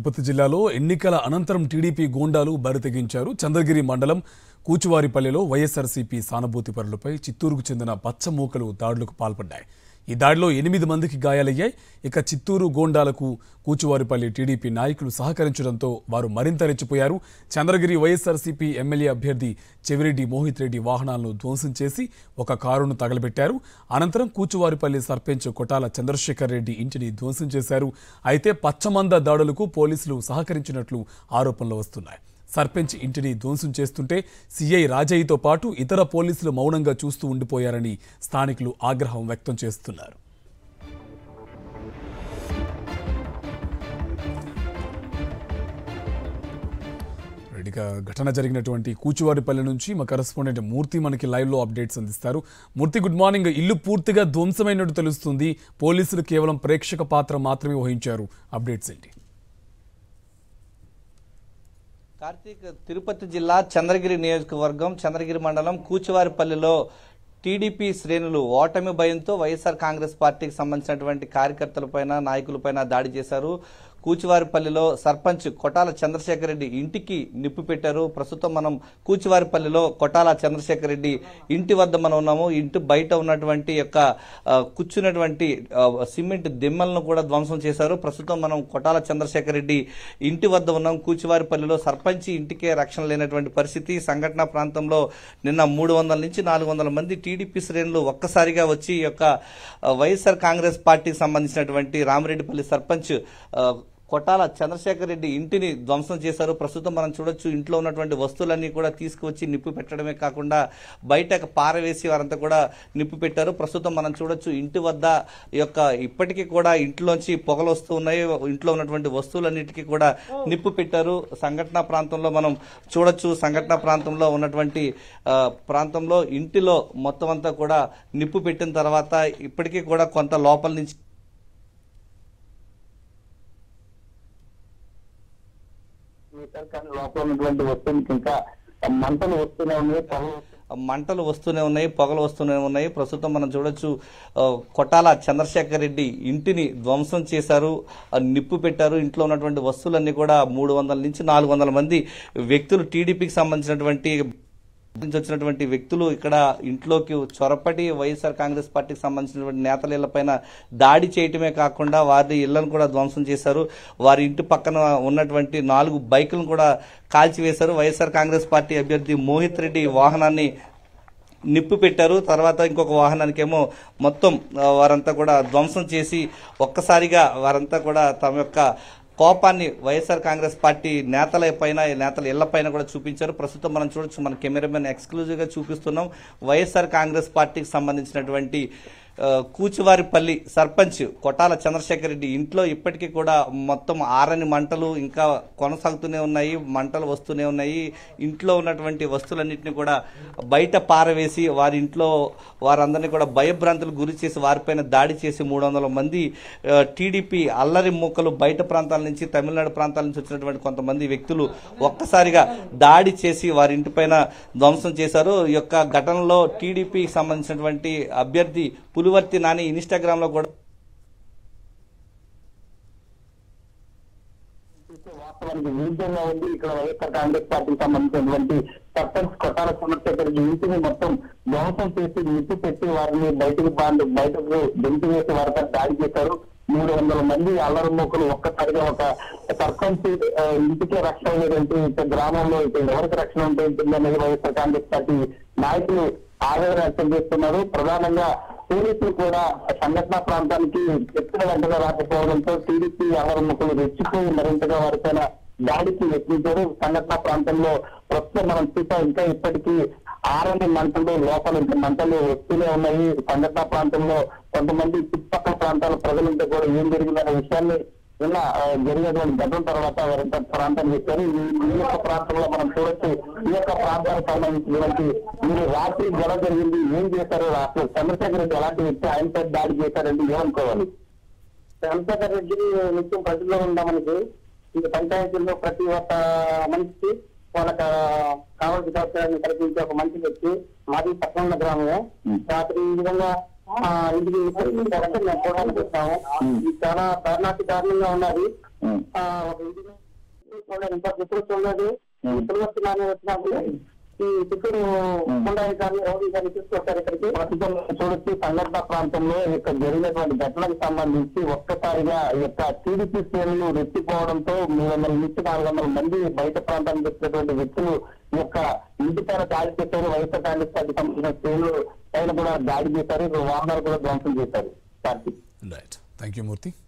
తిరుపతి జిల్లాలో ఎన్నికల అనంతరం టీడీపీ గోండాలు బరితెగించారు చంద్రగిరి మండలం కూచువారిపల్లెలో వైఎస్ఆర్సీపీ సానుభూతి పరులపై చిత్తూరుకు చెందిన పచ్చమూకలు దాడులకు పాల్పడ్డాయి ఈ దాడిలో ఎనిమిది మందికి గాయాలయ్యాయి ఇక చిత్తూరు గోండాలకు కూచువారిపల్లి టీడీపీ నాయకులు సహకరించడంతో వారు మరింత రెచ్చిపోయారు చంద్రగిరి వైఎస్ఆర్సీపీ ఎమ్మెల్యే అభ్యర్థి చెవిరెడ్డి మోహిత్ రెడ్డి వాహనాలను ధ్వంసం చేసి ఒక కారును తగలబెట్టారు అనంతరం కూచువారిపల్లి సర్పంచ్ కొటాల చంద్రశేఖర్ రెడ్డి ఇంటిని ధ్వంసం చేశారు అయితే పచ్చమంద దాడులకు పోలీసులు సహకరించినట్లు ఆరోపణలు వస్తున్నాయి సర్పంచ్ ఇంటిని ధ్వంసం చేస్తుంటే సీఐ రాజయ్యతో పాటు ఇతర పోలీసులు మౌనంగా చూస్తూ ఉండిపోయారని స్థానికులు ఆగ్రహం వ్యక్తం చేస్తున్నారు రెడీగా ఘటన జరిగినటువంటి కూచువారిపల్లి నుంచి మా కరెస్పాండెంట్ మూర్తి మనకి లైవ్లో అప్డేట్స్ అందిస్తారు మూర్తి గుడ్ మార్నింగ్ ఇల్లు పూర్తిగా ధ్వంసమైనట్టు తెలుస్తుంది పోలీసులు కేవలం ప్రేక్షక పాత్ర మాత్రమే వహించారు అప్డేట్స్ ఏంటి కార్తీక్ తిరుపతి జిల్లా చంద్రగిరి నియోజకవర్గం చంద్రగిరి మండలం కూచివారిపల్లిలో టీడీపీ శ్రేణులు ఓటమి భయంతో వైఎస్ఆర్ కాంగ్రెస్ పార్టీకి సంబంధించినటువంటి కార్యకర్తలపైన నాయకులపైన దాడి చేశారు కూచివారిపల్లిలో సర్పంచ్ కొటాల చంద్రశేఖర్ రెడ్డి ఇంటికి నిప్పు పెట్టారు ప్రస్తుతం మనం కూచివారిపల్లిలో కొటాల చంద్రశేఖర్ రెడ్డి ఇంటి వద్ద మనం ఉన్నాము ఇంటి బయట ఉన్నటువంటి యొక్క ఆ, కూర్చున్నటువంటి ఆ, సిమెంట్ దిమ్మలను కూడా ధ్వంసం చేశారు ప్రస్తుతం మనం కొటాల చంద్రశేఖర్ రెడ్డి ఇంటి వద్ద ఉన్నాం కూచివారిపల్లిలో సర్పంచ్ ఇంటికే రక్షణ లేనటువంటి పరిస్థితి సంఘటన ప్రాంతంలో నిన్న మూడు వందల నుంచి నాలుగు వందల మంది టీడీపీ శ్రేణులు ఒక్కసారిగా వచ్చి ఈ యొక్క ఆ, వైఎస్ఆర్ కాంగ్రెస్ పార్టీకి సంబంధించినటువంటి రామిరెడ్డిపల్లి సర్పంచ్ ఆ, కొట్టాల చంద్రశేఖర్ రెడ్డి ఇంటిని ధ్వంసం చేశారు ప్రస్తుతం మనం చూడొచ్చు ఇంట్లో ఉన్నటువంటి వస్తువులన్నీ కూడా తీసుకువచ్చి నిప్పు పెట్టడమే కాకుండా బయట పారవేసి వారంతా కూడా నిప్పు పెట్టారు ప్రస్తుతం మనం చూడొచ్చు ఇంటి వద్ద ఈ యొక్క ఇప్పటికీ కూడా ఇంట్లోంచి పొగలు వస్తూ ఉన్నాయి ఇంట్లో ఉన్నటువంటి వస్తువులన్నిటికీ కూడా నిప్పు పెట్టారు సంఘటన ప్రాంతంలో మనం చూడొచ్చు సంఘటన ప్రాంతంలో ఉన్నటువంటి ఆ, ప్రాంతంలో ఇంటిలో మొత్తం అంతా కూడా నిప్పు పెట్టిన తర్వాత ఇప్పటికీ కూడా కొంత లోపల నుంచి మీటర్ కానీ లోపల ఉన్నటువంటి వస్తువులకి ఇంకా మంటలు వస్తూనే ఉన్నాయి పొగ మంటలు వస్తూనే ఉన్నాయి పొగలు వస్తూనే ఉన్నాయి ప్రస్తుతం మనం చూడొచ్చు ఆ, కొట్టాల చంద్రశేఖర్ రెడ్డి ఇంటిని ధ్వంసం చేశారు ఆ, నిప్పు పెట్టారు ఇంట్లో ఉన్నటువంటి వస్తువులన్నీ కూడా మూడు వందల నుంచి నాలుగు వందల మంది వ్యక్తులు టీడీపీకి సంబంధించినటువంటి నుంచి వచ్చినటువంటి వ్యక్తులు ఇక్కడ ఇంట్లోకి చొరపటి వైఎస్ఆర్ కాంగ్రెస్ పార్టీకి సంబంధించినటువంటి నేతల ఇళ్లపైన దాడి చేయటమే కాకుండా వారి ఇళ్లను కూడా ధ్వంసం చేశారు వారి ఇంటి పక్కన ఉన్నటువంటి నాలుగు బైకులను కూడా కాల్చివేశారు వైఎస్ఆర్ కాంగ్రెస్ పార్టీ అభ్యర్థి మోహిత్ రెడ్డి వాహనాన్ని నిప్పు పెట్టారు తర్వాత ఇంకొక వాహనానికేమో మొత్తం ఆ, వారంతా కూడా ధ్వంసం చేసి ఒక్కసారిగా వారంతా కూడా తమ యొక్క కోపాన్ని వైఎస్ఆర్ కాంగ్రెస్ పార్టీ నేతల పైన నేతల ఇళ్ల పైన కూడా చూపించారు ప్రస్తుతం మనం చూడొచ్చు మన కెమెరామెన్ ఎక్స్క్లూజివ్ గా చూపిస్తున్నాం వైఎస్ఆర్ కాంగ్రెస్ పార్టీకి సంబంధించినటువంటి ఆ, కూచివారిపల్లి సర్పంచ్ కొటాల చంద్రశేఖర్ రెడ్డి ఇంట్లో ఇప్పటికీ కూడా మొత్తం ఆరని మంటలు ఇంకా కొనసాగుతూనే ఉన్నాయి మంటలు వస్తూనే ఉన్నాయి ఇంట్లో ఉన్నటువంటి వస్తువులన్నింటినీ కూడా బయట పారవేసి వారి ఇంట్లో వారందరినీ కూడా భయభ్రాంతులకు గురి చేసి వారిపైన దాడి చేసి మూడు వందల మంది ఆ, టీడీపీ అల్లరి మూకలు బయట ప్రాంతాల నుంచి తమిళనాడు ప్రాంతాల నుంచి వచ్చినటువంటి కొంతమంది వ్యక్తులు ఒక్కసారిగా దాడి చేసి వారి ఇంటిపైన ధ్వంసం చేశారు ఈ యొక్క ఘటనలో టీడీపీకి సంబంధించినటువంటి అభ్యర్థి పులివర్తి నాని ఇన్స్టాగ్రామ్ లో కూడా వాస్తవానికి విరుద్ధంగా ఉంది ఇక్కడ వైఎస్ఆర్ కాంగ్రెస్ పార్టీకి సంబంధించినటువంటి సర్పంచ్ కొట్టాల చంద్రశేఖర్ రెడ్డి ఇంటిని మొత్తం ధ్వంసం చేసి నిప్పు పెట్టి వారిని బయటకు బాండ్ బయటకు బెంటి వేసి వారిపై దాడి చేశారు మూడు వందల మంది అల్లరి మొక్కలు ఒక్కసారిగా ఒక సర్పంచ్ ఆ, ఇంటికే రక్షణ లేదంటే ఇక గ్రామంలో ఇక ఎవరికి రక్షణ ఉంటుంది అనేది వైఎస్ఆర్ కాంగ్రెస్ పార్టీ నాయకులు ఆవేదన వ్యక్తం చేస్తున్నారు ప్రధానంగా పోలీసులు కూడా సంఘటన ప్రాంతానికి ఎక్కడ వెంటనే రాకపోవడంతో టీడీపీ అల్లరమ్మకులు రెచ్చిపోయి మరింతగా వారిపైన దాడికి యత్నించారు సంఘటన ప్రాంతంలో ప్రస్తుతం మనం చూసా ఇంకా ఇప్పటికీ ఆరని మంటలు లోపల ఇంకా మంటలు వస్తూనే ఉన్నాయి సంఘటన ప్రాంతంలో కొంతమంది చుట్టుపక్కల ప్రాంతాల ప్రజలంతా కూడా ఏం జరిగిందనే విషయాన్ని నిన్న ఆ, జరిగినటువంటి ఘటన తర్వాత వారంతా ప్రాంతానికి వచ్చారు ఈ ఈ యొక్క ప్రాంతంలో మనం చూడొచ్చు ఈ యొక్క ప్రాంతానికి సంబంధించినటువంటి మీరు రాత్రి గొడవ జరిగింది ఏం చేశారు అసలు చంద్రశేఖర్ రెడ్డి ఎలాంటి వ్యక్తి ఆయనపై దాడి చేశారండి ఏమనుకోవాలి చంద్రశేఖర్ రెడ్డి నిత్యం ప్రజల్లో ఉన్న మనకి ఈ పంచాయతీల్లో ప్రతి ఒక్క మనిషికి వాళ్ళకి కావాల్సిన సౌకర్యాన్ని కల్పించే ఒక మంచి వ్యక్తి మాది పక్కన గ్రామమే రాత్రి ఈ విధంగా ఆ, ఇంటికి తీసుకొచ్చి మేము చూడడానికి వచ్చాము ఇది చాలా దారుణాతి దారుణంగా ఉన్నది ఉమ్. ఆ, ఒక ఇంటిని చూడలేదు ఇంకా ఇప్పుడు చూడలేదు ఇప్పుడు వస్తున్నాను వచ్చినప్పుడు ఈ చిత్తూరు కొండాధికారి రౌడీ గారిని తీసుకొచ్చారు ఇక్కడికి ప్రస్తుతం చూడొచ్చు సంఘటన ప్రాంతంలో ఈ యొక్క జరిగినటువంటి ఘటనకు సంబంధించి ఒక్కసారిగా ఈ యొక్క టీడీపీ శ్రేణులు రెచ్చిపోవడంతో మూడు వందల నుంచి నాలుగు వందల మంది బయట ప్రాంతానికి వచ్చినటువంటి వ్యక్తులు ఈ యొక్క ఇంటి పైన దాడి చేశారు వైఎస్ఆర్ కాంగ్రెస్ పార్టీ సంబంధించిన శ్రేణులు పైన కూడా దాడి చేశారు ఇక్కడ వాహనాలు కూడా ధ్వంసం చేశారు party right thank you Murthy